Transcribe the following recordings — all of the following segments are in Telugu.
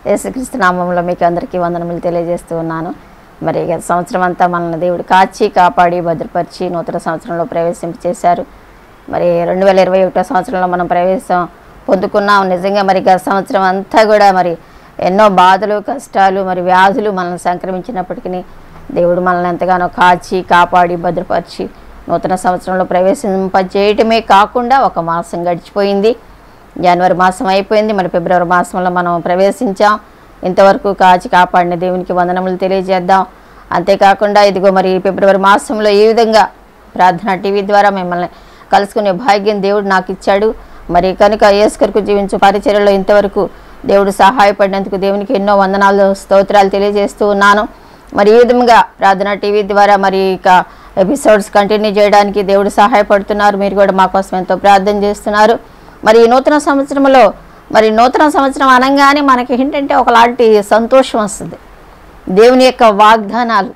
యేసుక్రీస్తు నామంలో మీకు అందరికీ వందనములు తెలియజేస్తూ ఉన్నాను మరి గత సంవత్సరం అంతా మనల్ని దేవుడు కాచి కాపాడి భద్రపరిచి నూతన సంవత్సరంలో ప్రవేశింపచేశారు మరి రెండు వేల ఇరవై ఒకటో సంవత్సరంలో మనం ప్రవేశం పొందుకున్నాం నిజంగా మరి గత సంవత్సరం అంతా కూడా మరి ఎన్నో బాధలు కష్టాలు మరి వ్యాధులు మనల్ని సంక్రమించినప్పటికీ దేవుడు మనల్ని ఎంతగానో కాచి కాపాడి భద్రపరిచి నూతన సంవత్సరంలో ప్రవేశింపజేయటమే కాకుండా ఒక మాసం గడిచిపోయింది జనవరి మాసం అయిపోయింది మరి ఫిబ్రవరి మాసంలో మనం ప్రవేశించాం ఇంతవరకు కాచి కాపాడిన దేవునికి వందనములు తెలియజేద్దాం అంతేకాకుండా ఇదిగో మరి ఫిబ్రవరి మాసంలో ఈ విధంగా ప్రార్థన టీవీ ద్వారా మిమ్మల్ని కలుసుకునే భాగ్యం దేవుడు నాకు ఇచ్చాడు మరి కనుక ఏసుకరకు జీవించు పరిచర్యలో ఇంతవరకు దేవుడు సహాయపడినందుకు దేవునికి ఎన్నో వందనాలు స్తోత్రాలు తెలియజేస్తూ ఉన్నాను మరి ఈ విధంగా ప్రార్థన టీవీ ద్వారా మరి ఇక ఎపిసోడ్స్ కంటిన్యూ చేయడానికి దేవుడు సహాయపడుతున్నారు మీరు కూడా మా కోసం ఎంతో ప్రార్థన చేస్తున్నారు మరి ఈ నూతన సంవత్సరంలో మరి నూతన సంవత్సరం అనగానే మనకి ఏంటంటే ఒకలాంటి సంతోషం వస్తుంది దేవుని యొక్క వాగ్దానాలు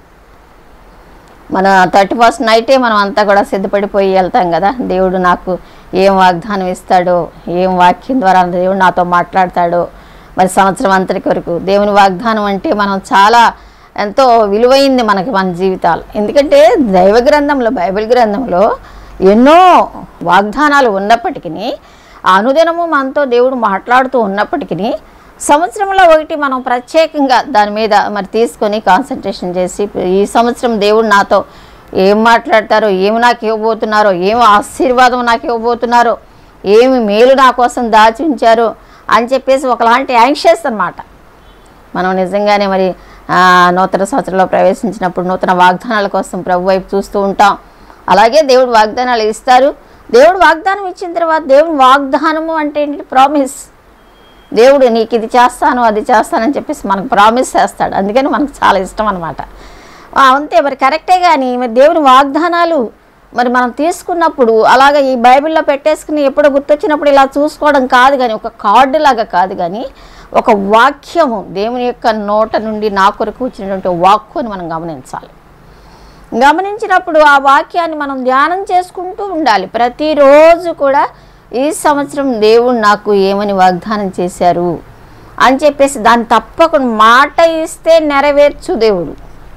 మన థర్టీ ఫస్ట్ నైటే మనం అంతా కూడా సిద్ధపడిపోయి వెళ్తాం కదా దేవుడు నాకు ఏం వాగ్దానం ఇస్తాడో ఏం వాక్యం ద్వారా దేవుడు నాతో మాట్లాడతాడో మరి సంవత్సరం అంతటి వరకు దేవుని వాగ్దానం అంటే మనం చాలా ఎంతో విలువైంది మనకి మన జీవితాలు ఎందుకంటే దైవ గ్రంథంలో బైబిల్ గ్రంథంలో ఎన్నో వాగ్దానాలు ఉన్నప్పటికీ అనుదినము మనతో దేవుడు మాట్లాడుతూ ఉన్నప్పటికీ సంవత్సరంలో ఒకటి మనం ప్రత్యేకంగా దాని మీద మరి తీసుకొని కాన్సన్ట్రేషన్ చేసి ఈ సంవత్సరం దేవుడు నాతో ఏం మాట్లాడతారో ఏమి నాకు ఇవ్వబోతున్నారో ఏమి ఆశీర్వాదం నాకు ఇవ్వబోతున్నారో ఏమి మేలు నా కోసం దాచి ఉంచారో అని చెప్పేసి ఒకలాంటి యాంగ్షియస్ అన్నమాట మనం నిజంగానే మరి ఆ, నూతన సంవత్సరంలో ప్రవేశించినప్పుడు నూతన వాగ్దానాల కోసం ప్రభు వైపు చూస్తూ ఉంటాం అలాగే దేవుడు వాగ్దానాలు ఇస్తారు దేవుడు వాగ్దానం ఇచ్చిన తర్వాత దేవుడు వాగ్దానము అంటే ఏంటి ప్రామిస్ దేవుడు నీకు ఇది చేస్తాను అది చేస్తానని చెప్పేసి మనకు ప్రామిస్ చేస్తాడు అందుకని మనకు చాలా ఇష్టం అనమాట అంతే మరి కరెక్టే కానీ మరి దేవుని వాగ్దానాలు మరి మనం తీసుకున్నప్పుడు అలాగ ఈ బైబిల్లో పెట్టేసుకుని ఎప్పుడు గుర్తొచ్చినప్పుడు ఇలా చూసుకోవడం కాదు కానీ ఒక కార్డు లాగా కాదు కానీ ఒక వాక్యము దేవుని యొక్క నోట నుండి నా కొరకు వచ్చినటువంటి వాక్కు అని మనం గమనించాలి గమనించినప్పుడు ఆ వాక్యాన్ని మనం ధ్యానం చేసుకుంటూ ఉండాలి ప్రతిరోజు కూడా ఈ సంవత్సరం దేవుడు నాకు ఏమని వాగ్దానం చేశారు అని చెప్పేసి దాన్ని తప్పకుండా మాట ఇస్తే నెరవేర్చు దేవుడు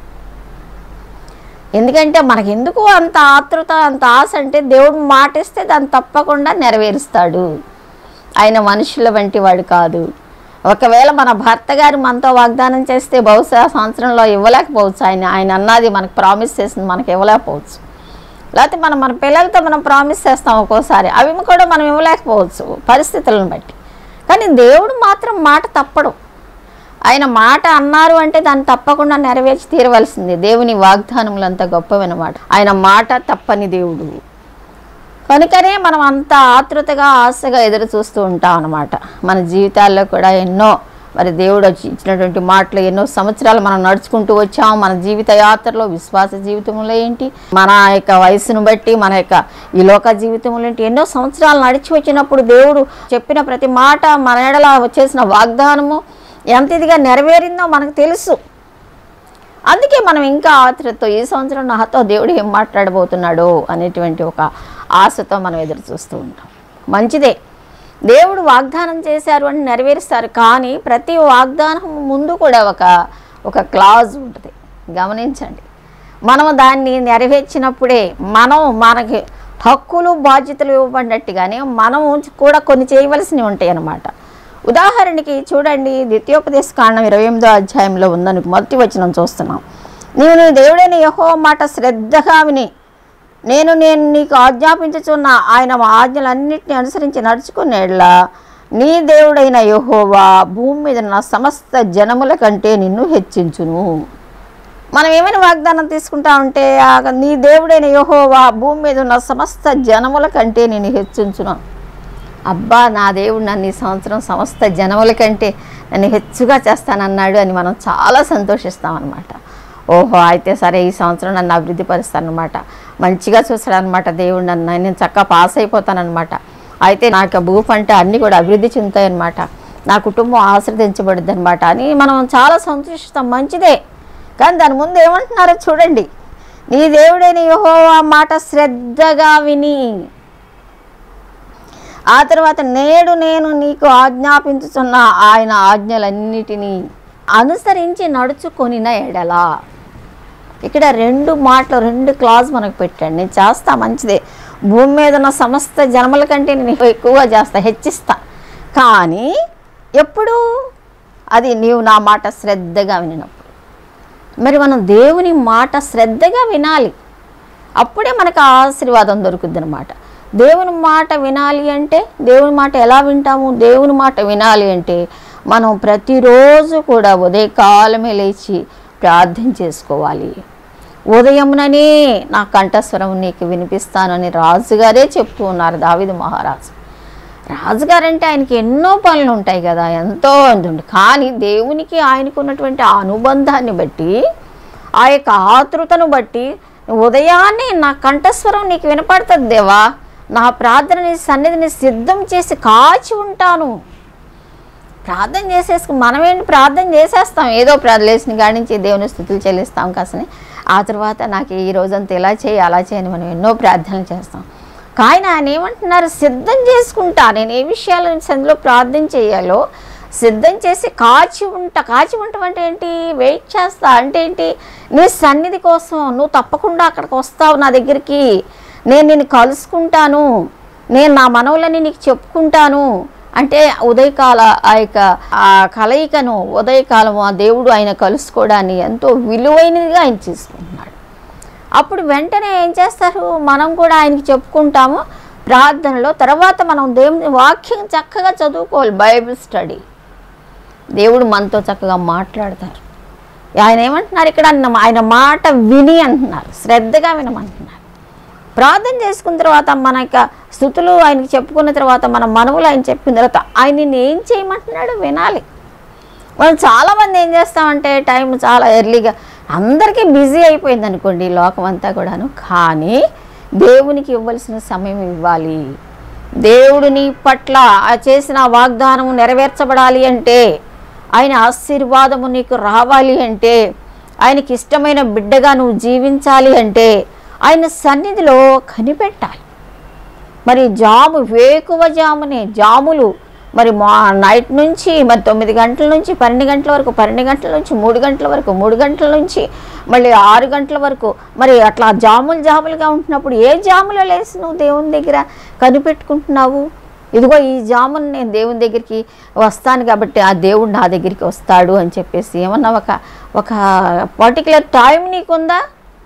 ఎందుకంటే మనకి ఎందుకు అంత ఆతృత అంత ఆశ అంటే దేవుడు మాట ఇస్తే దాన్ని తప్పకుండా నెరవేరుస్తాడు ఆయన మనుషుల వంటి వాడు కాదు ఒకవేళ మన భర్త గారు మనతో వాగ్దానం చేస్తే బహుశా సంవత్సరంలో ఇవ్వలేకపోవచ్చు ఆయన ఆయన అన్నది మనకు ప్రామిస్ చేసింది మనకి ఇవ్వలేకపోవచ్చు లేకపోతే మనం మన పిల్లలతో మనం ప్రామిస్ చేస్తాం ఒక్కోసారి అవి కూడా మనం ఇవ్వలేకపోవచ్చు పరిస్థితులను బట్టి కానీ దేవుడు మాత్రం మాట తప్పడు ఆయన మాట అన్నారు అంటే దాన్ని తప్పకుండా నెరవేర్చి తీరవలసింది దేవుని వాగ్దానములు అంత గొప్పవన్నమాట ఆయన మాట తప్పని దేవుడు కనుకనే మనం అంత ఆతృతగా ఆశగా ఎదురు చూస్తూ ఉంటాం అన్నమాట మన జీవితాల్లో కూడా ఎన్నో మరి దేవుడు వచ్చి ఇచ్చినటువంటి మాటలు ఎన్నో సంవత్సరాలు మనం నడుచుకుంటూ వచ్చాం మన జీవిత యాత్రలో విశ్వాస జీవితంలో ఏంటి మన యొక్క వయసును బట్టి మన యొక్క ఈ లోక జీవితంలో ఏంటి ఎన్నో సంవత్సరాలు నడిచి వచ్చినప్పుడు దేవుడు చెప్పిన ప్రతి మాట మన ఎడల వచ్చేసిన వాగ్దానము ఎంత ఇదిగా నెరవేరిందో మనకు తెలుసు అందుకే మనం ఇంకా ఆతృతతో ఈ సంవత్సరం నాతో దేవుడు ఏం మాట్లాడబోతున్నాడో అనేటువంటి ఒక ఆశతో మనం ఎదురు చూస్తూ ఉంటాం మంచిదే దేవుడు వాగ్దానం చేశారు అని నెరవేరుస్తారు కానీ ప్రతి వాగ్దానం ముందు కూడా ఒక ఒక క్లాజ్ ఉంటుంది గమనించండి మనం దాన్ని నెరవేర్చినప్పుడే మనం మనకి హక్కులు బాధ్యతలు ఇవ్వబడినట్టుగానే మనం కూడా కొన్ని చేయవలసినవి ఉంటాయి అన్నమాట ఉదాహరణకి చూడండి ద్వితీయోపదేశ కాండం ఇరవై ఎనిమిదో అధ్యాయంలో ఉందని మొదటి వచనం చూస్తున్నాం నీవు నీ దేవుడైన యహో మాట శ్రద్ధగా విని నేను నేను నీకు ఆజ్ఞాపించుచున్న ఆయన ఆజ్ఞలన్నింటినీ అనుసరించి నడుచుకునేట్లా నీ దేవుడైన యహోవా భూమి మీద ఉన్న సమస్త జనముల కంటే నిన్ను హెచ్చించును మనం ఏమైనా వాగ్దానం తీసుకుంటా ఉంటే ఆ నీ దేవుడైన యహోవా భూమి మీద ఉన్న సమస్త జనముల కంటే నేను హెచ్చించును అబ్బా నా దేవుడు నన్ను ఈ సంవత్సరం సమస్త జనముల కంటే నన్ను హెచ్చుగా చేస్తానన్నాడు అని మనం చాలా సంతోషిస్తామన్నమాట ఓహో అయితే సరే ఈ సంవత్సరం నన్ను అభివృద్ధి పరుస్తానమాట మంచిగా చూస్తాడనమాట దేవుడు నన్ను నేను చక్కగా పాస్ అయిపోతానమాట అయితే నాకు భూ పంట అన్నీ కూడా అభివృద్ధి చెందుతాయన్నమాట నా కుటుంబం ఆశ్రదించబడుద్ది అనమాట అని మనం చాలా సంతోషిస్తాం మంచిదే కానీ దాని ముందు ఏమంటున్నారో చూడండి నీ దేవుడైన యెహోవా మాట శ్రద్ధగా విని ఆ తర్వాత నేడు నేను నీకు ఆజ్ఞాపించుతున్న ఆయన ఆజ్ఞలన్నిటినీ అనుసరించి నడుచుకొనిన ఎడలా ఇక్కడ రెండు మాటలు రెండు క్లాజ్ మనకు పెట్టండి నేను చేస్తా మంచిదే భూమి మీద ఉన్న సమస్త జన్మల కంటే నేను ఎక్కువగా చేస్తా హెచ్చిస్తా కానీ ఎప్పుడు అది నీవు నా మాట శ్రద్ధగా వినినప్పుడు మరి మనం దేవుని మాట శ్రద్ధగా వినాలి అప్పుడే మనకు ఆ ఆశీర్వాదం దొరుకుద్ది అనమాట దేవుని మాట వినాలి అంటే దేవుని మాట ఎలా వింటాము దేవుని మాట వినాలి అంటే మనం ప్రతిరోజు కూడా ఉదయకాలమే లేచి ప్రార్థన చేసుకోవాలి ఉదయముననే నా కంఠస్వరం నీకు వినిపిస్తానని రాజుగారే చెప్తూ ఉన్నారు దావిదు మహారాజు రాజుగారంటే ఆయనకి ఎన్నో పనులు ఉంటాయి కదా ఎంతో ఉంటుంది కానీ దేవునికి ఆయనకు ఉన్నటువంటి ఆ అనుబంధాన్ని బట్టి ఆ యొక్క ఆతృతను బట్టి ఉదయాన్నే నా కంఠస్వరం నీకు వినపడుతుంది దేవా నా ప్రార్థనని సన్నిధిని సిద్ధం చేసి కాచి ఉంటాను ప్రార్థన చేసేసుకు మనమేంటి ప్రార్థన చేసేస్తాం ఏదో ప్రార్థన లేచిన కాడి నుంచి దేవుని స్థుతులు చెల్లిస్తాం కాసని ఆ తర్వాత నాకు ఈ రోజంతా ఇలా చేయి అలా చేయని మనం ఎన్నో ప్రార్థనలు చేస్తాం కానీ ఆయన ఏమంటున్నారు సిద్ధం చేసుకుంటా నేను ఏ విషయాలు సందులో ప్రార్థన చేయాలో సిద్ధం చేసి కాచి ఉంటా కాచి ఉండటం అంటే ఏంటి వెయిట్ చేస్తా అంటే ఏంటి నీ సన్నిధి కోసం నువ్వు తప్పకుండా అక్కడికి వస్తావు నా దగ్గరికి నేను నిన్ను కలుసుకుంటాను నేను నా మనవులని నీకు చెప్పుకుంటాను అంటే ఉదయకాల ఆ యొక్క ఆ కలయికను ఉదయకాలం ఆ దేవుడు ఆయన కలుసుకోవడాన్ని ఎంతో విలువైనదిగా ఆయన చేసుకుంటున్నాడు అప్పుడు వెంటనే ఏం చేస్తారు మనం కూడా ఆయనకి చెప్పుకుంటాము ప్రార్థనలో తర్వాత మనం దేవుని వాక్యం చక్కగా చదువుకోవాలి బైబిల్ స్టడీ దేవుడు మనతో చక్కగా మాట్లాడతారు ఆయన ఏమంటున్నారు ఇక్కడ అన్న- ఆయన మాట విని అంటున్నారు శ్రద్ధగా వినమంటున్నారు ప్రార్థన చేసుకున్న తర్వాత మన యొక్క స్థుతులు ఆయనకి చెప్పుకున్న తర్వాత మన మనవులు ఆయన చెప్పిన తర్వాత ఆయన నిన్ను ఏం చేయమంటున్నాడు వినాలి మనం చాలామంది ఏం చేస్తామంటే టైం చాలా ఎర్లీగా అందరికీ బిజీ అయిపోయింది అనుకోండి ఈ లోకం అంతా కూడాను కానీ దేవునికి ఇవ్వాల్సిన సమయం ఇవ్వాలి దేవుడు నీ పట్ల ఆ చేసిన వాగ్దానం నెరవేర్చబడాలి అంటే ఆయన ఆశీర్వాదము నీకు రావాలి అంటే ఆయనకి ఇష్టమైన బిడ్డగా నువ్వు జీవించాలి అంటే ఆయన సన్నిధిలో కనిపెట్టాలి మరి జాము వేకువ జామునే జాములు మరి మా నైట్ నుంచి మరి తొమ్మిది గంటల నుంచి పన్నెండు గంటల వరకు పన్నెండు గంటల నుంచి మూడు గంటల వరకు మూడు గంటల నుంచి మళ్ళీ ఆరు గంటల వరకు మరి అట్లా జాములు జాములుగా ఉంటున్నప్పుడు ఏ జాములో లేసి నువ్వు దేవుని దగ్గర కనిపెట్టుకుంటున్నావు ఇదిగో ఈ జామును నేను దేవుని దగ్గరికి వస్తాను కాబట్టి ఆ దేవుడు నా దగ్గరికి వస్తాడు అని చెప్పేసి ఏమన్నా ఒక ఒక పర్టికులర్ టైం నీకుందా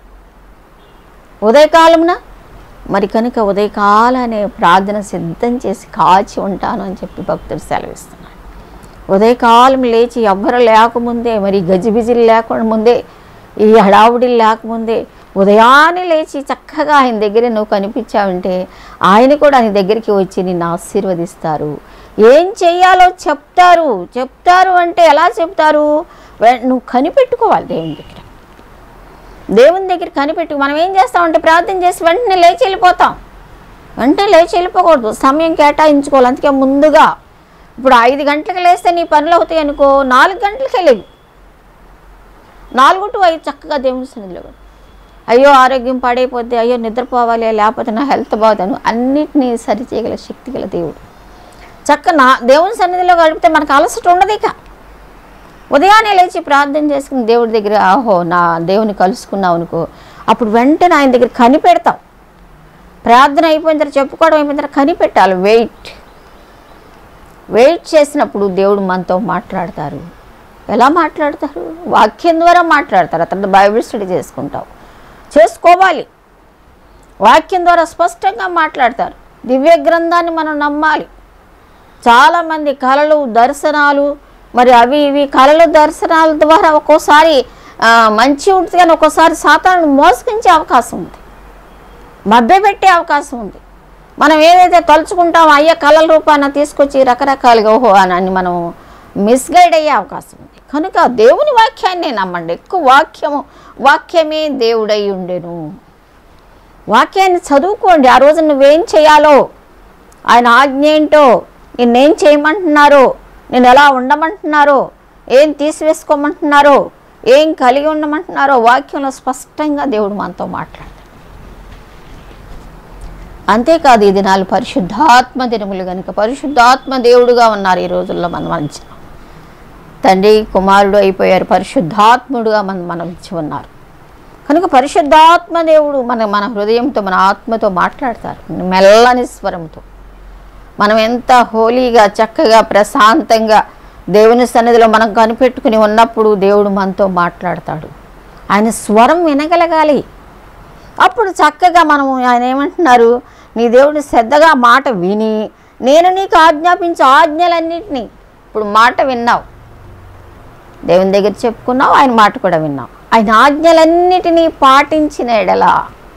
ఉదయకాలమున మరి కనుక ఉదయకాలనే ప్రార్థన సిద్ధం చేసి కాచి ఉంటాను అని చెప్పి భక్తుడు సెలవిస్తున్నాడు ఉదయకాలం లేచి ఎవ్వరు లేకముందే మరి గజిబిజిలు లేకుండా ముందే ఈ హడావుడి లేకముందే ఉదయాన్నే లేచి చక్కగా ఆయన దగ్గర నువ్వు కనిపించావంటే ఆయన కూడా నీ దగ్గరికి వచ్చి నిన్ను ఆశీర్వదిస్తారు ఏం చెయ్యాలో చెప్తారు చెప్తారు అంటే ఎలా చెప్తారు వె- నువ్వు కనిపెట్టుకోవాలి దేవుని దగ్గర దేవుని దగ్గర కనిపెట్టి మనం ఏం చేస్తామంటే ప్రార్థన చేసి వెంటనే లేచి వెళ్ళిపోతాం వెంటనే లేచి వెళ్ళిపోకూడదు సమయం కేటాయించుకోవాలి అందుకే ముందుగా ఇప్పుడు ఐదు గంటలకు లేస్తే నీ పనులు అవుతాయి అనుకో నాలుగు గంటలకు వెళ్ళేవి నాలుగు టు ఐదు చక్కగా దేవుని సన్నిధిలో పెట్టు. అయ్యో ఆరోగ్యం పాడైపోద్ది అయ్యో నిద్రపోవాలి లేకపోతే నా హెల్త్ బాగుతాను అన్నిటినీ సరి చేయగల శక్తి గల దేవుడు చక్క నా దేవుని సన్నిధిలో గడిపితే మనకు అలసట ఉండదు ఇక ఉదయాన్నే లేచి ప్రార్థన చేసుకుని దేవుడి దగ్గర ఆహో నా దేవుని కలుసుకున్నావు అనుకో అప్పుడు వెంటనే ఆయన దగ్గర కనిపెడతాం ప్రార్థన అయిపోయిన తర్వాత చెప్పుకోవడం అయిపోయిన తర్వాత కనిపెట్టాలి వెయిట్ వెయిట్ చేసినప్పుడు దేవుడు మనతో మాట్లాడతారు ఎలా మాట్లాడతారు వాక్యం ద్వారా మాట్లాడతారు అతను బైబిల్ స్టడీ చేసుకుంటావు చేసుకోవాలి వాక్యం ద్వారా స్పష్టంగా మాట్లాడతారు దివ్య గ్రంథాన్ని మనం నమ్మాలి చాలామంది కళలు దర్శనాలు మరి అవి ఇవి కళలు దర్శనాల ద్వారా ఒక్కోసారి ఆ, మంచి ఉంటుంది కానీ ఒక్కోసారి సాతాను మోసగించే అవకాశం ఉంది మభ్యపెట్టే అవకాశం ఉంది మనం ఏదైతే తలుచుకుంటామో అయ్యే కళల రూపాన తీసుకొచ్చి రకరకాలుగా ఓహో అని అని మనం మిస్గైడ్ అయ్యే అవకాశం ఉంది కనుక దేవుని వాక్యాన్ని నమ్మండి ఎక్కువ వాక్యము వాక్యమే దేవుడై ఉండెను వాక్యాన్ని చదువుకోండి ఆ రోజు నువ్వేం చేయాలో ఆయన ఆజ్ఞ ఏంటో నిన్నేం చేయమంటున్నారో నేను ఎలా ఉండమంటున్నారో ఏం తీసివేసుకోమంటున్నారో ఏం కలిగి ఉండమంటున్నారో వాక్యంలో స్పష్టంగా దేవుడు మనతో మాట్లాడతాడు అంతేకాదు ఈ దినాలు పరిశుద్ధాత్మ దినములు కనుక పరిశుద్ధాత్మ దేవుడుగా ఉన్నారు ఈ రోజుల్లో మన మధ్య తండ్రి కుమారుడు అయిపోయారు పరిశుద్ధాత్ముడుగా మన మన మధ్య ఉన్నారు కనుక పరిశుద్ధాత్మ దేవుడు మన మన హృదయంతో మన ఆత్మతో మాట్లాడతారు మెల్లని స్వరంతో మనం ఎంత హోలీగా చక్కగా ప్రశాంతంగా దేవుని సన్నిధిలో మనం కనిపెట్టుకుని ఉన్నప్పుడు దేవుడు మనతో మాట్లాడతాడు ఆయన స్వరం వినగలగాలి అప్పుడు చక్కగా మనము ఆయన ఏమంటున్నారు నీ దేవుని శ్రద్ధగా మాట విని నేను నీకు ఆజ్ఞాపించే ఆజ్ఞలన్నింటినీ ఇప్పుడు మాట విన్నావు దేవుని దగ్గర చెప్పుకున్నావు ఆయన మాట కూడా విన్నావు ఆయన ఆజ్ఞలన్నిటినీ పాటించిన ఎడలా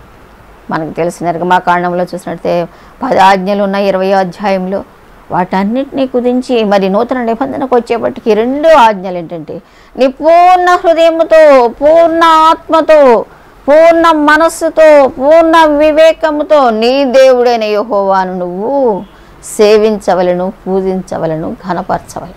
మనకు తెలిసిన నిర్గమాకాండంలో చూసినట్టే పది ఆజ్ఞలు ఉన్నాయి ఇరవై అధ్యాయంలో వాటన్నిటినీ కుదించి మరి నూతన నిబంధనకు వచ్చేపటికి రెండు ఆజ్ఞలు ఏంటంటే నీ పూర్ణ హృదయముతో పూర్ణ ఆత్మతో పూర్ణ మనస్సుతో పూర్ణ వివేకముతో నీ దేవుడైన యెహోవాను నువ్వు సేవించవలను పూజించవలను ఘనపరచవలను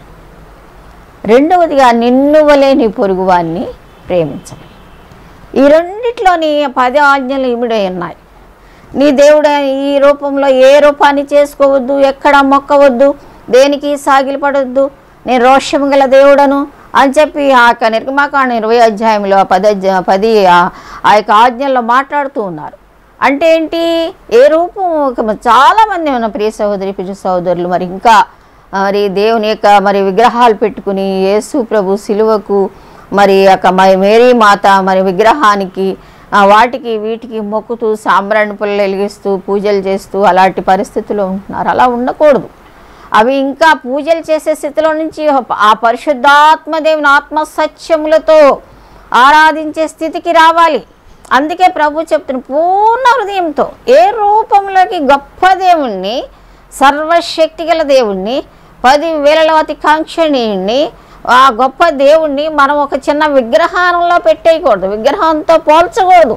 రెండవదిగా నిన్ను వలే నీ పొరుగువాన్ని ప్రేమించవలను ఈ రెండిట్లోని పది ఆజ్ఞలు ఇమిడై ఉన్నాయి నీ దేవుడు ఈ రూపంలో ఏ రూపాన్ని చేసుకోవద్దు ఎక్కడ మొక్కవద్దు దేనికి సాగిలపడొద్దు నేను రోషం గల దేవుడను అని చెప్పి ఆ యొక్క నిర్గమాకాండ ఇరవై అధ్యాయంలో ఆ పది అధ్యా- పది ఆ- ఆ యొక్క ఆజ్ఞల్లో మాట్లాడుతూ ఉన్నారు అంటే ఏంటి ఏ రూపం ఒక- చాలామంది మన ప్రియ సహోదరి ప్రియ సహోదరులు మరి ఇంకా మరి దేవుని యొక్క మరి విగ్రహాలు పెట్టుకుని యేసు ప్రభు సిలువకు మరి యొక్క మరి మేరీ మాత మరి విగ్రహానికి ఆ, వాటికి వీటికి మొక్కుతూ సాంబ్రాణి పుల్లలు వెలిగిస్తూ పూజలు చేస్తూ అలాంటి పరిస్థితుల్లో ఉంటున్నారు అలా ఉండకూడదు అవి ఇంకా పూజలు చేసే స్థితిలో నుంచి ఆ పరిశుద్ధాత్మ దేవుని ఆత్మ సత్యములతో ఆరాధించే స్థితికి రావాలి అందుకే ప్రభు చెప్తున్న పూర్ణ హృదయంతో ఏ రూపంలోకి గొప్ప దేవుణ్ణి సర్వశక్తి గల దేవుణ్ణి పది వేలలో అతి కాంక్షణీయుణ్ణి ఆ గొప్ప దేవుణ్ణి మనం ఒక చిన్న విగ్రహంలో పెట్టేయకూడదు విగ్రహంతో పోల్చకూడదు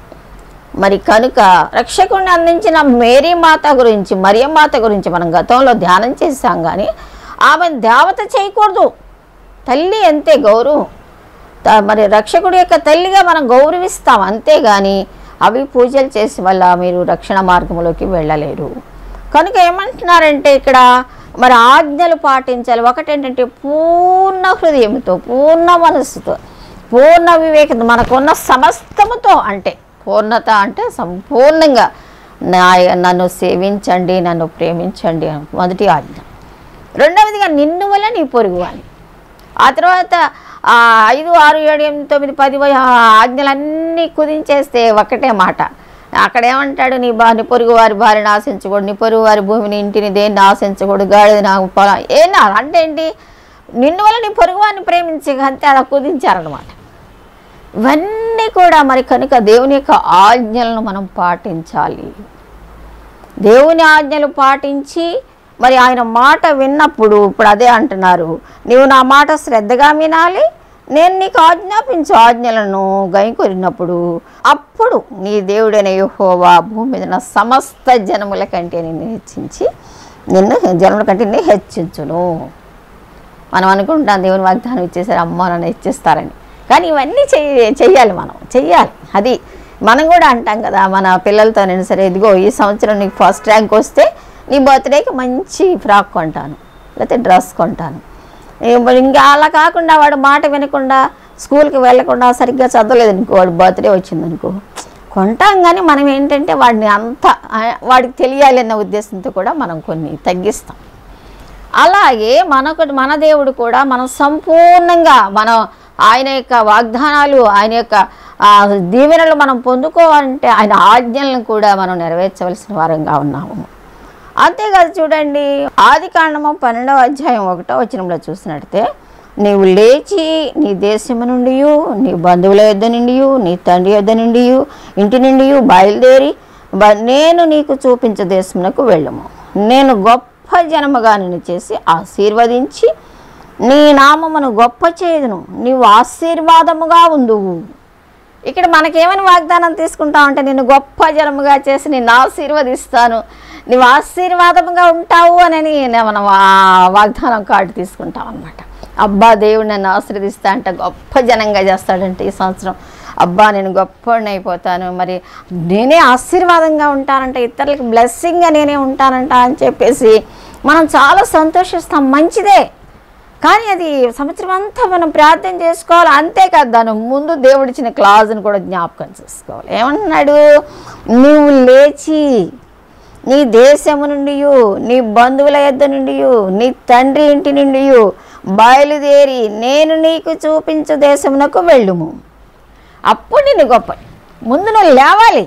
మరి కనుక రక్షకుడిని అందించిన మేరీ మాత గురించి మరియ మాత గురించి మనం గతంలో ధ్యానం చేశాం కానీ ఆమె దేవత చేయకూడదు తల్లి అంతే గౌరవం త- మరి రక్షకుడి యొక్క తల్లిగా మనం గౌరవిస్తాం అంతేగాని అవి పూజలు చేసి వల్ల మీరు రక్షణ మార్గంలోకి వెళ్ళలేరు కనుక ఏమంటున్నారంటే ఇక్కడ మరి ఆజ్ఞలు పాటించాలి ఒకటేంటంటే పూర్ణ హృదయంతో పూర్ణ మనస్సుతో పూర్ణ వివేకత మనకున్న సమస్తముతో అంటే పూర్ణత అంటే సంపూర్ణంగా నా నన్ను సేవించండి నన్ను ప్రేమించండి అని మొదటి ఆజ్ఞ రెండవదిగా నిన్ను వల్ల నీ పొరుగు అని ఆ తర్వాత ఆ ఐదు ఆరు ఏడు ఎనిమిది తొమ్మిది పది వ- ఆ ఆజ్ఞలన్నీ కుదించేస్తే ఒకటే మాట అక్కడ ఏమంటాడు నీ బా నీ పొరుగు వారి భార్యను ఆశించకూడదు నీ పొరుగు వారి భూమిని ఇంటిని దేన్ని ఆశించకూడదు గాడిద నాకు పొలం ఏనా అంటే ఏంటి నిన్ను వల్ల నీ పొరుగు వారిని ప్రేమించే అంతే అలా కుదించారనమాట ఇవన్నీ కూడా మరి కనుక దేవుని యొక్క ఆజ్ఞలను మనం పాటించాలి దేవుని ఆజ్ఞలు పాటించి మరి ఆయన మాట విన్నప్పుడు ఇప్పుడు అదే అంటున్నారు నీవు నా మాట శ్రద్ధగా వినాలి నేను నీకు ఆజ్ఞాపించు ఆజ్ఞలను గైకొరినప్పుడు అప్పుడు నీ దేవుడైన యెహోవా భూమి మీద ఉన్న సమస్త జనముల కంటే నిన్ను హెచ్చించి నిన్ను జనముల కంటే నిన్ను హెచ్చించును మనం అనుకుంటాం దేవుని వాగ్దానం ఇచ్చేసారు అమ్మ నన్ను ఇచ్చేస్తారని కానీ ఇవన్నీ చెయ్య చెయ్యాలి మనం చెయ్యాలి అది మనం కూడా అంటాం కదా మన పిల్లలతో నేను సరే ఇదిగో ఈ సంవత్సరం నీకు ఫస్ట్ ర్యాంక్ వస్తే నీ బర్త్డేకి మంచి ఫ్రాక్ కొంటాను లేకపోతే డ్రెస్ కొంటాను ఏ- మరి ఇంకా అలా కాకుండా వాడు మాట వినకుండా స్కూల్కి వెళ్ళకుండా సరిగ్గా చదవలేదు అనుకో వాడు బర్త్డే వచ్చిందనుకో కొంటాం కానీ మనం ఏంటంటే వాడిని అంత ఆ- వాడికి తెలియాలి అన్న ఉద్దేశంతో కూడా మనం కొన్ని తగ్గిస్తాం అలాగే మనకు మన దేవుడు కూడా మనం సంపూర్ణంగా మనం ఆయన యొక్క వాగ్దానాలు ఆయన యొక్క ఆ, దీవెనలు మనం పొందుకోవాలంటే ఆయన ఆజ్ఞలను కూడా మనం నెరవేర్చవలసిన వారంగా ఉన్నాము అంతేకాదు చూడండి ఆది కాండము పన్నెండవ అధ్యాయం ఒకటో వచనంలో చూసినట్టే నీవు లేచి నీ దేశము నుండి నీ బంధువుల యొద్ద నుండి నీ తండ్రి యొద్ద నుండి ఇంటి నుండి బయలుదేరి బ- నేను నీకు చూపించే దేశమునకు వెళ్ళము నేను గొప్ప జనముగా నిన్ను చేసి ఆశీర్వదించి నీ నామమును గొప్ప చేయుదును నీవు ఆశీర్వాదముగా ఉందువు ఇక్కడ మనకేమని వాగ్దానం తీసుకుంటామంటే నిన్ను గొప్ప జనముగా చేసి నిన్ను ఆశీర్వదిస్తాను నువ్వు ఆశీర్వాదముగా ఉంటావు అని మనం ఆ వాగ్దానం కార్డు తీసుకుంటాం అనమాట అబ్బా దేవుడు నన్ను ఆశీర్వదిస్తా అంటే గొప్ప జనంగా చేస్తాడంటే ఈ సంవత్సరం అబ్బా నేను గొప్పవాడిని అయిపోతాను మరి నేనే ఆశీర్వాదంగా ఉంటానంట ఇతరులకు బ్లెస్సింగ్గా నేనే ఉంటానంట అని చెప్పేసి మనం చాలా సంతోషిస్తాం మంచిదే కానీ అది సంవత్సరం అంతా మనం ప్రార్థన చేసుకోవాలి అంతేకాదు దాని ముందు దేవుడిచ్చిన క్లాజ్ని కూడా జ్ఞాపకం చేసుకోవాలి ఏమంటున్నాడు నువ్వు లేచి నీ దేశము నుండి నీ బంధువుల యొద్ద నుండి నీ తండ్రి ఇంటి నుండి బయలుదేరి నేను నీకు చూపించు దేశమునకు వెళ్ళుము అప్పుడు నేను గొప్ప ముందు నువ్వు లేవాలి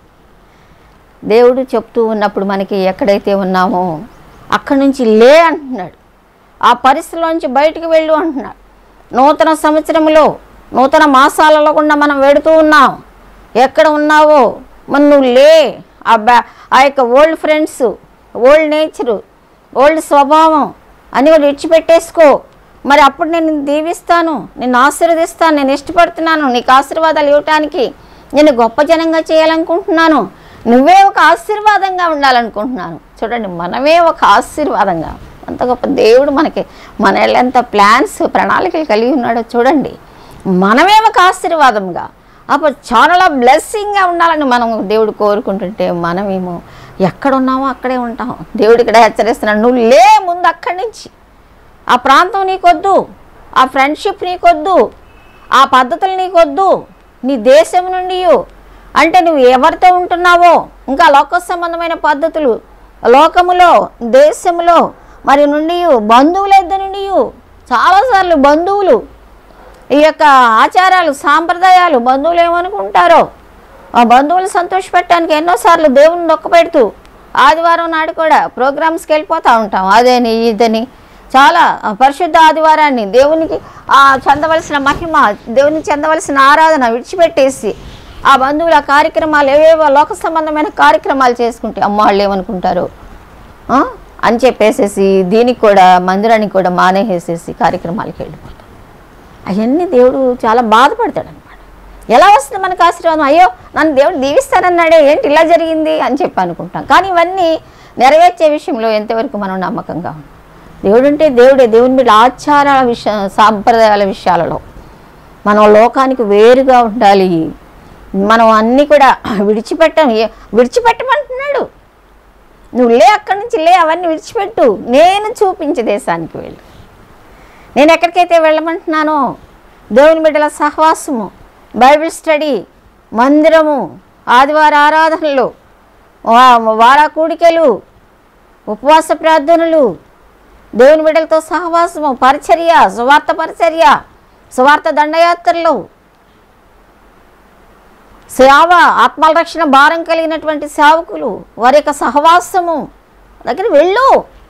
దేవుడు చెప్తూ ఉన్నప్పుడు మనకి ఎక్కడైతే ఉన్నామో అక్కడి నుంచి లే అంటున్నాడు ఆ పరిస్థితిలోంచి బయటికి వెళ్ళు అంటున్నాడు నూతన సంవత్సరంలో నూతన మాసాలలో కూడా మనం వెడుతూ ఉన్నాం ఎక్కడ ఉన్నావో మరి నువ్వు లే ఆ బ్యా ఆ యొక్క old friends old nature old స్వభావం అని కూడా విడిచిపెట్టేసుకో మరి అప్పుడు నేను నిన్ను దీవిస్తాను నిన్ను ఆశీర్వదిస్తాను నేను ఇష్టపడుతున్నాను నీకు ఆశీర్వాదాలు ఇవ్వటానికి నేను గొప్ప జనంగా చేయాలనుకుంటున్నాను నువ్వే ఒక ఆశీర్వాదంగా ఉండాలనుకుంటున్నాను చూడండి మనమే ఒక ఆశీర్వాదంగా అంత గొప్ప దేవుడు మనకి మన ఎంత ప్లాన్స్ ప్రణాళికలు కలిగి ఉన్నాడో చూడండి మనమే ఒక ఆశీర్వాదంగా అప్పుడు చాలా బ్లెస్సింగ్గా ఉండాలని మనం దేవుడు కోరుకుంటుంటే మనమేమో ఎక్కడున్నామో అక్కడే ఉంటాం దేవుడు ఇక్కడ హెచ్చరిస్తున్నాడు నువ్వు లే ముందు అక్కడి నుంచి ఆ ప్రాంతం నీకొద్దు ఆ ఫ్రెండ్షిప్ నీకొద్దు ఆ పద్ధతులు నీకొద్దు నీ దేశం నుండి అంటే నువ్వు ఎవరితో ఉంటున్నావో ఇంకా లోక సంబంధమైన పద్ధతులు లోకములో దేశములో మరి నుండి బంధువుల ఇద్దరు నుండి చాలాసార్లు బంధువులు ఈ యొక్క ఆచారాలు సాంప్రదాయాలు బంధువులు ఏమనుకుంటారో ఆ బంధువులు సంతోషపెట్టడానికి ఎన్నోసార్లు దేవుని నొక్కపెడుతూ ఆదివారం నాడు కూడా ప్రోగ్రామ్స్కి వెళ్ళిపోతూ ఉంటాం అదని ఇదని చాలా ఆ పరిశుద్ధ ఆదివారాన్ని దేవునికి ఆ చెందవలసిన మహిమ దేవునికి చెందవలసిన ఆరాధన విడిచిపెట్టేసి ఆ బంధువుల కార్యక్రమాలు ఏవేవో లోక సంబంధమైన కార్యక్రమాలు చేసుకుంటే అమ్మ వాళ్ళు ఏమనుకుంటారు ఆ? అని చెప్పేసేసి దీనికి కూడా మందిరానికి కూడా మానేసేసి కార్యక్రమాలకి వెళ్ళిపోతాం అవన్నీ దేవుడు చాలా బాధపడతాడు అనమాట ఎలా వస్తుంది మనకు ఆశీర్వాదం అయ్యో నన్ను దేవుడు దీవిస్తానన్నాడే ఏంటి ఇలా జరిగింది అని చెప్పి అనుకుంటాం కానీ ఇవన్నీ నెరవేర్చే విషయంలో ఎంతవరకు మనం నమ్మకంగా ఉన్నాం దేవుడు అంటే దేవుడే దేవుని మీద ఆచారాల విషయ సాంప్రదాయాల విషయాలలో మనం లోకానికి వేరుగా ఉండాలి మనం అన్నీ కూడా విడిచిపెట్టం ఏ- విడిచిపెట్టమంటున్నాడు నువ్వు లే అక్కడి నుంచి లే అవన్నీ విడిచిపెట్టు నేను చూపించే దేశానికి వెళ్ళు నేను ఎక్కడికైతే వెళ్ళమంటున్నానో దేవుని బిడ్డల సహవాసము బైబిల్ స్టడీ మందిరము ఆదివార ఆరాధనలు వా- వార కూడికలు ఉపవాస ప్రార్థనలు దేవుని బిడ్డలతో సహవాసము పరిచర్య సువార్త పరిచర్య సువార్త దండయాత్రలు సేవ ఆత్మల రక్షణ భారం కలిగినటువంటి సేవకులు వారి యొక్క సహవాసము దగ్గర వెళ్ళు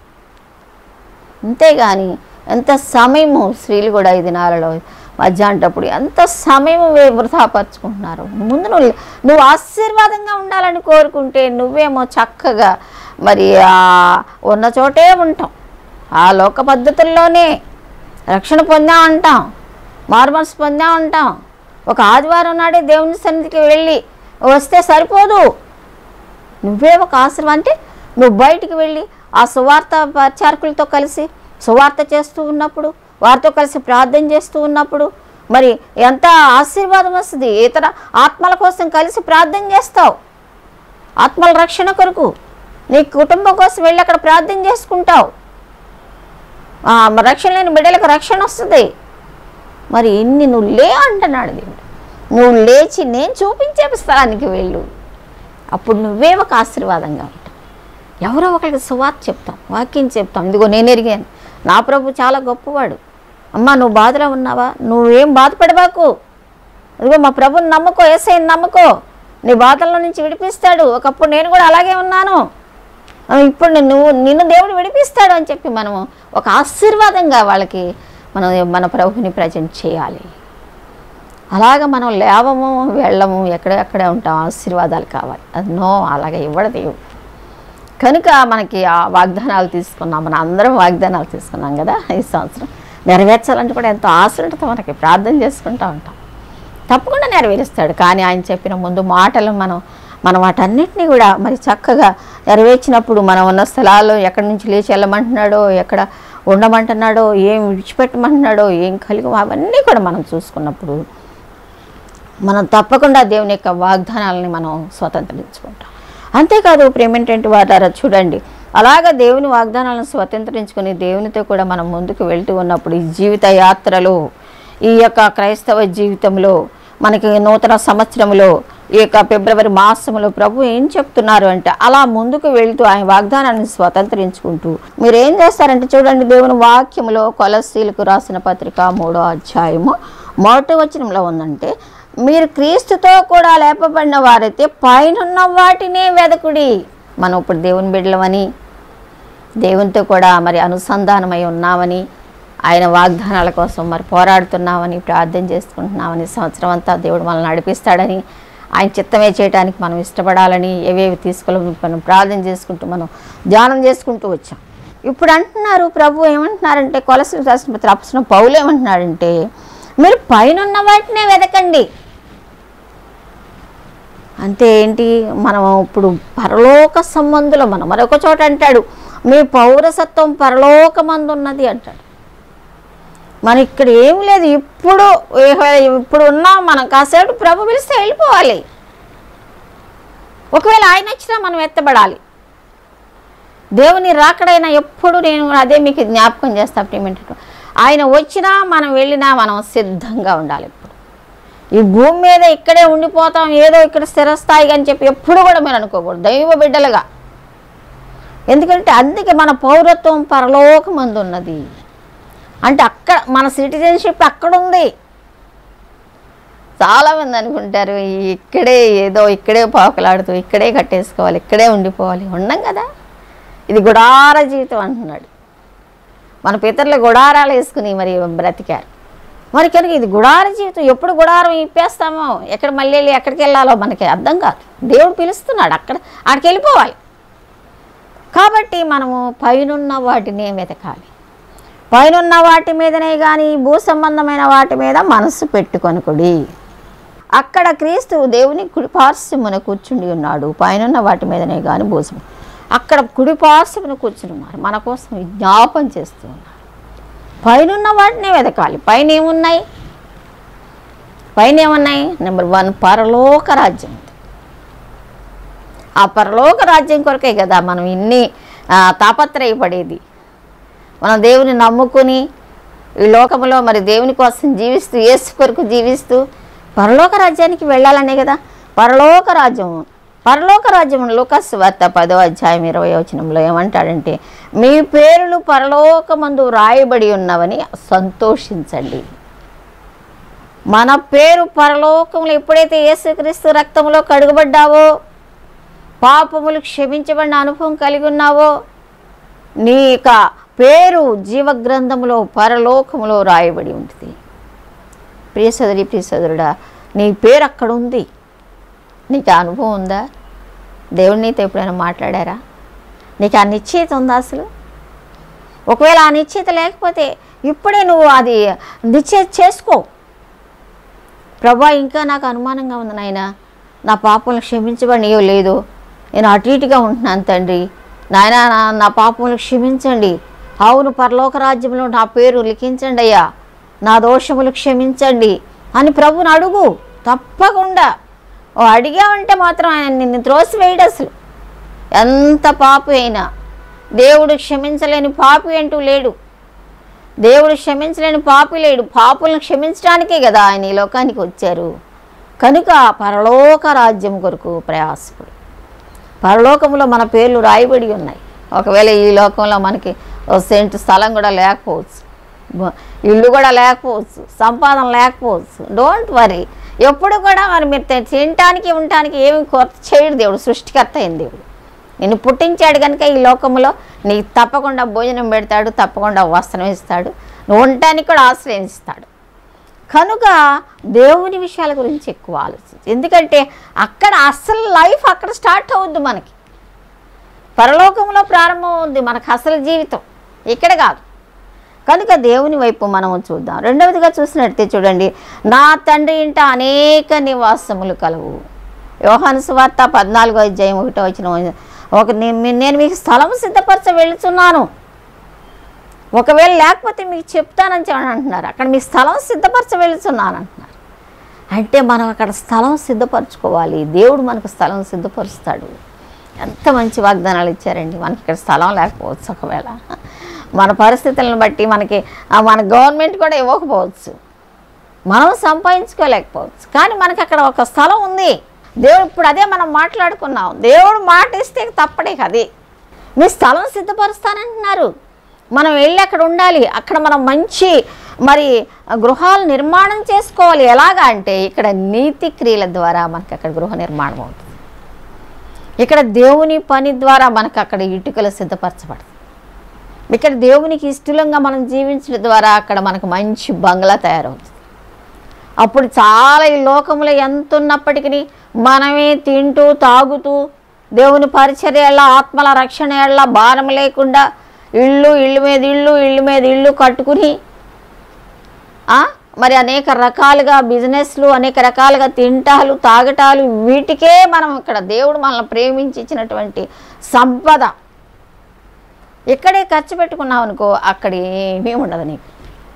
అంతేగాని ఎంత సమయము స్త్రీలు కూడా ఈ దినాలలో మధ్యాహ్నటప్పుడు ఎంత సమయం వృధాపరుచుకుంటున్నారు ముందు నువ్వు నువ్వు ఆశీర్వాదంగా ఉండాలని కోరుకుంటే నువ్వేమో చక్కగా మరి ఆ ఉన్న చోటే ఉంటాం ఆ లోక పద్ధతుల్లోనే రక్షణ పొందాం అంటాం మార్మల్స్ పొందాం అంటాం ఒక ఆదివారం నాడే దేవుని సన్నిధికి వెళ్ళి వస్తే సరిపోదు నువ్వే ఒక ఆశీర్వాదం అంటే నువ్వు బయటికి వెళ్ళి ఆ సువార్త పరిచారకులతో కలిసి సువార్త చేస్తూ ఉన్నప్పుడు వారితో కలిసి ప్రార్థన చేస్తూ ఉన్నప్పుడు మరి ఎంత ఆశీర్వాదం వస్తుంది ఇతర ఆత్మల కోసం కలిసి ప్రార్థన చేస్తావు ఆత్మల రక్షణ కొరకు నీ కుటుంబం కోసం వెళ్ళి అక్కడ ప్రార్థన చేసుకుంటావు ఆ, రక్షణ లేని బిడ్డలకు రక్షణ వస్తుంది మరి ఇన్ని నువ్వు లే అంటున్నాడు దేవుడు నువ్వు లేచి నేను చూపించే స్థలానికి వెళ్ళు అప్పుడు నువ్వే ఒక ఆశీర్వాదంగా ఉంటావు ఎవరో ఒకరికి సువార్త చెప్తాం వాక్యం చెప్తాం ఇదిగో నేను ఎరిగాను నా ప్రభు చాలా గొప్పవాడు అమ్మ నువ్వు బాధలో ఉన్నావా నువ్వేం బాధపడబాకు ఇదిగో మా ప్రభుని నమ్ముకో ఏసైని నమ్ముకో నీ బాధల నుంచి విడిపిస్తాడు ఒకప్పుడు నేను కూడా అలాగే ఉన్నాను ఆ, ఇప్పుడు నువ్వు నిన్ను దేవుడు విడిపిస్తాడు అని చెప్పి మనము ఒక ఆశీర్వాదంగా వాళ్ళకి మనం మన ప్రభుని ప్రజెంట్ చేయాలి అలాగ మనం లేవము వెళ్ళము ఎక్కడెక్కడే ఉంటాం ఆశీర్వాదాలు కావాలి అది నో అలాగే ఇవ్వడు దేవుడు కనుక మనకి ఆ వాగ్దానాలు తీసుకున్నాం మన అందరం వాగ్దానాలు తీసుకున్నాం కదా ఈ సంవత్సరం నెరవేర్చాలంటే కూడా ఎంతో ఆశ ఉంటుంది మనకి ప్రార్థన చేసుకుంటూ ఉంటాం తప్పకుండా నెరవేరుస్తాడు కానీ ఆయన చెప్పిన ముందు మాటలు మనం మనం వాటన్నిటిని కూడా మరి చక్కగా నెరవేర్చినప్పుడు మనం ఉన్న స్థలాల్లో ఎక్కడి నుంచి లేచి వెళ్ళమంటున్నాడో ఎక్కడ ఉండమంటున్నాడో ఏం విడిచిపెట్టమంటున్నాడో ఏం కలిగి అవన్నీ కూడా మనం చూసుకున్నప్పుడు మనం తప్పకుండా దేవుని యొక్క వాగ్దానాలని మనం స్వతంత్రించుకుంటాం అంతేకాదు ప్రేమేంటంటే వాటారా చూడండి అలాగ దేవుని వాగ్దానాలను స్వతంత్రించుకొని దేవునితో కూడా మనం ముందుకు వెళ్తూ ఉన్నప్పుడు ఈ జీవిత యాత్రలో ఈ యొక్క క్రైస్తవ జీవితంలో మనకి నూతన సంవత్సరంలో ఈ యొక్క ఫిబ్రవరి మాసంలో ప్రభు ఏం చెప్తున్నారు అంటే అలా ముందుకు వెళ్తూ ఆయన వాగ్దానాన్ని స్వతంత్రించుకుంటూ మీరు ఏం చేస్తారంటే చూడండి దేవుని వాక్యములో కొలసీలకు రాసిన పత్రిక మూడో అధ్యాయము మొదటి వచనంలో ఉందంటే మీరు క్రీస్తుతో కూడా లేపబడిన వారైతే పైనున్న వాటినే వెదకుడి మనం ఇప్పుడు దేవుని బిడ్డలమని దేవునితో కూడా మరి అనుసంధానమై ఉన్నామని ఆయన వాగ్దానాల కోసం మరి పోరాడుతున్నామని ప్రార్థన చేసుకుంటున్నామని సంవత్సరం అంతా దేవుడు మనల్ని నడిపిస్తాడని ఆయన చిత్తమే చేయడానికి మనం ఇష్టపడాలని ఏవేవి తీసుకోవాలని మనం ప్రార్థన చేసుకుంటూ మనం ధ్యానం చేసుకుంటూ వచ్చాం ఇప్పుడు అంటున్నారు ప్రభు ఏమంటున్నారంటే కొలసలు రాసిన పత్ర అప్సిన పౌలు ఏమంటున్నాడంటే మీరు పైనున్న వాటినే వెదకండి అంటే ఏంటి మనం ఇప్పుడు పరలోక సంబంధులు మనం మరొక చోట అంటాడు మీ పౌరసత్వం పరలోకమందు ఉన్నది అంటాడు మన ఇక్కడ ఏం లేదు ఇప్పుడు ఏ- ఇప్పుడు ఉన్నాం మనం కాసేపు ప్రభు పిలిస్తే వెళ్ళిపోవాలి ఒకవేళ ఆయన వచ్చినా మనం ఎత్తబడాలి దేవుని రాకడైనా ఎప్పుడు నేను అదే మీకు జ్ఞాపకం చేస్తా ప్రేమేంటంటే ఆయన వచ్చినా మనం వెళ్ళినా మనం సిద్ధంగా ఉండాలి ఇప్పుడు ఈ భూమి మీద ఇక్కడే ఉండిపోతాం ఏదో ఇక్కడ స్థిరస్థాయిగా అని చెప్పి ఎప్పుడు కూడా మీరు అనుకోకూడదు దైవ బిడ్డలుగా ఎందుకంటే అందుకే మన పౌరత్వం పరలోకమందు ఉన్నది అంటే అక్కడ మన సిటిజన్షిప్ అక్కడ ఉంది చాలామంది అనుకుంటారు ఇక్కడే ఏదో ఇక్కడే పాకలాడుతూ ఇక్కడే కట్టేసుకోవాలి ఇక్కడే ఉండిపోవాలి ఉండం కదా ఇది గుడార జీవితం అంటున్నాడు మన పితరులు గుడారాలు వేసుకుని మరి బ్రతికారు మరి కనుక ఇది గుడార జీవితం ఎప్పుడు గుడారం ఇప్పేస్తామో ఎక్కడ మళ్ళీ వెళ్ళి ఎక్కడికి వెళ్ళాలో మనకి అర్థం కాదు దేవుడు పిలుస్తున్నాడు అక్కడ అక్కడికి వెళ్ళిపోవాలి కాబట్టి మనము పైనున్న వాటినే వెతకాలి పైనున్న వాటి మీదనే కానీ భూ సంబంధమైన వాటి మీద మనస్సు పెట్టుకొనుకుడి అక్కడ క్రీస్తు దేవుని కుడి పార్శ్వమున కూర్చుండి ఉన్నాడు పైనున్న వాటి మీదనే కానీ భూసం అక్కడ కుడి పార్శ్వమున కూర్చుని ఉన్నారు మన కోసం విజ్ఞాపం చేస్తూ ఉన్నారు పైనున్న వాటినే వెతకాలి పైన ఏమున్నాయి పైన ఏమున్నాయి నెంబర్ వన్ పరలోక రాజ్యం ఉంది. ఆ పరలోక రాజ్యం కొరకే కదా మనం ఇన్ని ఆ, తాపత్రయపడేది మనం దేవుని నమ్ముకుని ఈ లోకంలో మరి దేవుని కోసం జీవిస్తూ యేసు కొరకు జీవిస్తూ పరలోక రాజ్యానికి వెళ్ళాలనే కదా పరలోక రాజ్యం పరలోక రాజ్యం లోకస్ వార్త పదో అధ్యాయం ఇరవై వచనంలో ఏమంటాడంటే మీ పేర్లు పరలోకమందు రాయబడి ఉన్నవని సంతోషించండి మన పేరు పరలోకంలో ఎప్పుడైతే యేసుక్రీస్తు రక్తంలో కడుగబడ్డావో పాపములు క్షమించబడిన అనుభవం కలిగి ఉన్నావో నీ యొక్క పేరు జీవగ్రంథములో పరలోకములో రాయబడి ఉంటుంది ప్రియ సోదరి ప్రియ సోదరుడా నీ పేరు అక్కడ ఉంది నీకు ఆ అనుభవం ఉందా దేవుడి నీతో ఎప్పుడైనా మాట్లాడారా నీకు ఆ నిశ్చయిత ఉందా అసలు ఒకవేళ ఆ నిశ్చయిత లేకపోతే ఇప్పుడే నువ్వు అది నిశ్చయిత చేసుకో ప్రభా ఇంకా నాకు అనుమానంగా ఉంది నాయన నా పాపలను క్షమించబడినయో లేదో నేను అటు ఇటుగా ఉంటున్నాను తండ్రి నాయన నా- నా పాపములు క్షమించండి అవును పరలోక రాజ్యంలో నా పేరు లిఖించండి అయ్యా నా దోషములు క్షమించండి అని ప్రభుని అడుగు తప్పకుండా ఓ అడిగావంటే మాత్రం ఆయన నిన్ను త్రోసివేయడు అసలు ఎంత పాపి అయినా దేవుడు క్షమించలేని పాపి అంటూ లేడు దేవుడు క్షమించలేని పాపి లేడు పాపులను క్షమించడానికే కదా ఆయన ఈ లోకానికి వచ్చారు కనుక పరలోక రాజ్యం కొరకు ప్రయాసపడు పరలోకంలో మన పేర్లు రాయబడి ఉన్నాయి ఒకవేళ ఈ లోకంలో మనకి ఓ సెంటు స్థలం కూడా లేకపోవచ్చు బ- ఇల్లు కూడా లేకపోవచ్చు సంపాదన లేకపోవచ్చు డోంట్ వరీ ఎప్పుడు కూడా మరి మీరు తి- తినటానికి ఉండటానికి ఏమి కొరత చేయడు దేవుడు సృష్టికర్త అయిన దేవుడు నిన్ను పుట్టించాడు కనుక ఈ లోకంలో నీకు తప్పకుండా భోజనం పెడతాడు తప్పకుండా వస్త్రం ఇస్తాడు నువ్వు ఉండటానికి కూడా ఆశ్రయం ఇస్తాడు కనుక దేవుని విషయాల గురించి ఎక్కువ ఆలోచించు ఎందుకంటే అక్కడ అసలు లైఫ్ అక్కడ స్టార్ట్ అవుద్ది మనకి పరలోకంలో ప్రారంభం అవుద్ది మనకు అసలు జీవితం ఇక్కడ కాదు కనుక దేవుని వైపు మనం చూద్దాం రెండవదిగా చూసినట్టే చూడండి నా తండ్రి ఇంట అనేక నివాసములు కలవు యోహాను సువార్త పద్నాలుగో అధ్యాయం ఒకటో వచ్చిన ఒక నే- నేను మీకు స్థలం సిద్ధపరచ వెళుతున్నాను ఒకవేళ లేకపోతే మీకు చెప్తానని చెప్పి అంటున్నారు అక్కడ మీ స్థలం సిద్ధపరచ వెళుతున్నాను అంటున్నారు అంటే మనం అక్కడ స్థలం సిద్ధపరచుకోవాలి దేవుడు మనకు స్థలం సిద్ధపరుస్తాడు ఎంత మంచి వాగ్దానాలు ఇచ్చారండి మనకి ఇక్కడ స్థలం లేకపోవచ్చు ఒకవేళ మన పరిస్థితులను బట్టి మనకి ఆ, మన గవర్నమెంట్ కూడా ఇవ్వకపోవచ్చు మనం సంపాదించుకోలేకపోవచ్చు కానీ మనకి అక్కడ ఒక స్థలం ఉంది దేవుడు ఇప్పుడు అదే మనం మాట్లాడుకున్నాం దేవుడు మాట ఇస్తే తప్పడే అది మీ స్థలం సిద్ధపరుస్తానంటున్నారు మనం వెళ్ళి అక్కడ ఉండాలి అక్కడ మనం మంచి మరి గృహాలు నిర్మాణం చేసుకోవాలి ఎలాగా అంటే ఇక్కడ నీతి క్రియల ద్వారా మనకి అక్కడ గృహ నిర్మాణం అవుతుంది ఇక్కడ దేవుని పని ద్వారా మనకు అక్కడ ఇటుకలు సిద్ధపరచబడుతుంది ఇక్కడ దేవునికి ఇష్టంగా మనం జీవించడం ద్వారా అక్కడ మనకు మంచి బంగ్లా తయారవుతుంది అప్పుడు చాలా ఈ లోకంలో ఎంత ఉన్నప్పటికీ మనమే తింటూ తాగుతూ దేవుని పరిచర్యల ఆత్మల రక్షణ భారం లేకుండా ఇళ్ళు ఇళ్ళు మీద ఇళ్ళు ఇళ్ళు మీద ఇళ్ళు కట్టుకుని ఆ, మరి అనేక రకాలుగా బిజినెస్లు అనేక రకాలుగా తింటాలు తాగటాలు వీటికే మనం ఇక్కడ దేవుడు మనల్ని ప్రేమించి ఇచ్చినటువంటి సంపద ఇక్కడే ఖర్చు పెట్టుకున్నావు అనుకో అక్కడ ఏమీ ఉండదు నీకు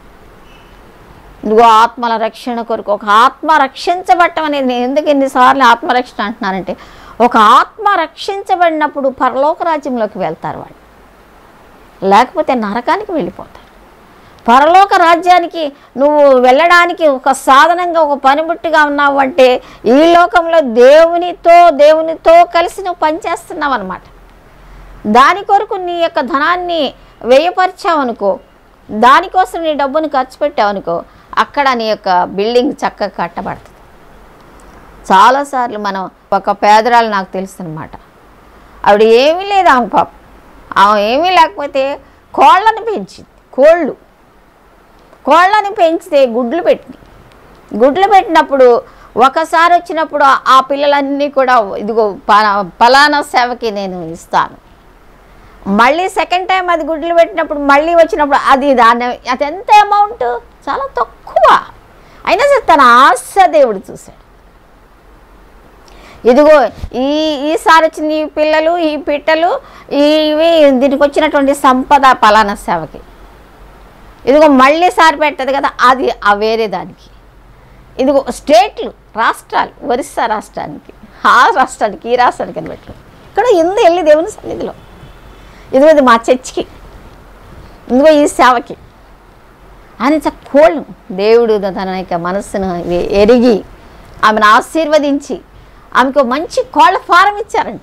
ఇదిగో ఆత్మల రక్షణ కొరకు ఒక ఆత్మ రక్షించబడటం అనేది నేను ఎందుకు ఎన్నిసార్లు ఆత్మరక్షణ అంటున్నానంటే ఒక ఆత్మ రక్షించబడినప్పుడు పరలోక రాజ్యంలోకి వెళ్తారు వాళ్ళు లేకపోతే నరకానికి వెళ్ళిపోతారు పరలోక రాజ్యానికి నువ్వు వెళ్ళడానికి ఒక సాధనంగా ఒక పనిముట్టుగా ఉన్నావు అంటే ఈ లోకంలో దేవునితో దేవునితో కలిసి నువ్వు పనిచేస్తున్నావు అనమాట దాని కొరకు నీ యొక్క ధనాన్ని వ్యయపరిచావనుకో దానికోసం నీ డబ్బుని ఖర్చు పెట్టావనుకో అక్కడ నీ యొక్క బిల్డింగ్ చక్కగా కట్టబడుతుంది చాలాసార్లు మనం ఒక పేదరాలు నాకు తెలుసు అనమాట ఆవిడ ఏమీ లేదు ఆమె పాప ఆమె ఏమీ లేకపోతే కోళ్ళని పెంచింది కోళ్ళు కోళ్ళని పెంచితే గుడ్లు పెట్టింది గుడ్లు పెట్టినప్పుడు ఒకసారి వచ్చినప్పుడు ఆ- ఆ పిల్లలన్నీ కూడా ఇదిగో పలా- పలానా సేవకి నేను ఇస్తాను మళ్ళీ సెకండ్ టైం అది గుడ్లు పెట్టినప్పుడు మళ్ళీ వచ్చినప్పుడు అది దాన్ని అది ఎంత అమౌంట్ చాలా తక్కువ అయినా సరే తన ఆశ దేవుడు చూశాడు ఇదిగో ఈ ఈసారి వచ్చిన ఈ పిల్లలు ఈ పిట్టలు ఇవి దీనికి వచ్చినటువంటి సంపద పలానా సేవకి ఇదిగో మళ్ళీ సారి పెట్టదు కదా అది ఆ వేరే దానికి ఇదిగో స్టేట్లు రాష్ట్రాలు ఒరిస్సా రాష్ట్రానికి ఆ రాష్ట్రానికి ఈ రాష్ట్రానికి అని పెట్టు ఇక్కడ ఎందు వెళ్ళి దేవుని సన్నిధిలో ఇదిగో ఇది మా చర్చికి ఇదిగో ఈ సేవకి అని చక్క కోళ్ళు దేవుడు తన యొక్క మనస్సును ఎ- ఎరిగి ఆమెను ఆశీర్వదించి ఆమెకు మంచి కోళ్ళ ఫారం ఇచ్చారంట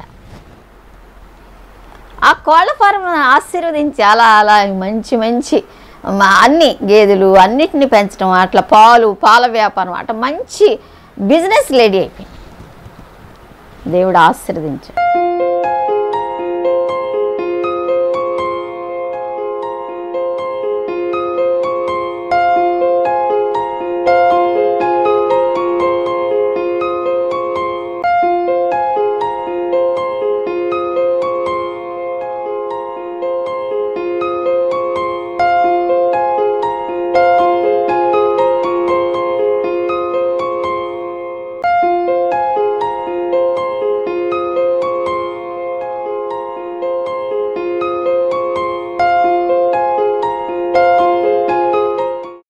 ఆ కోళ్ళ ఫారం ఆశీర్వదించి అలా అలా మంచి మంచి మ- అన్ని గేదెలు అన్నిటిని పెంచడం అట్లా పాలు పాల వ్యాపారం అట్లా మంచి బిజినెస్ లేడీ అయిపోయింది దేవుడు ఆశీర్వదించాడు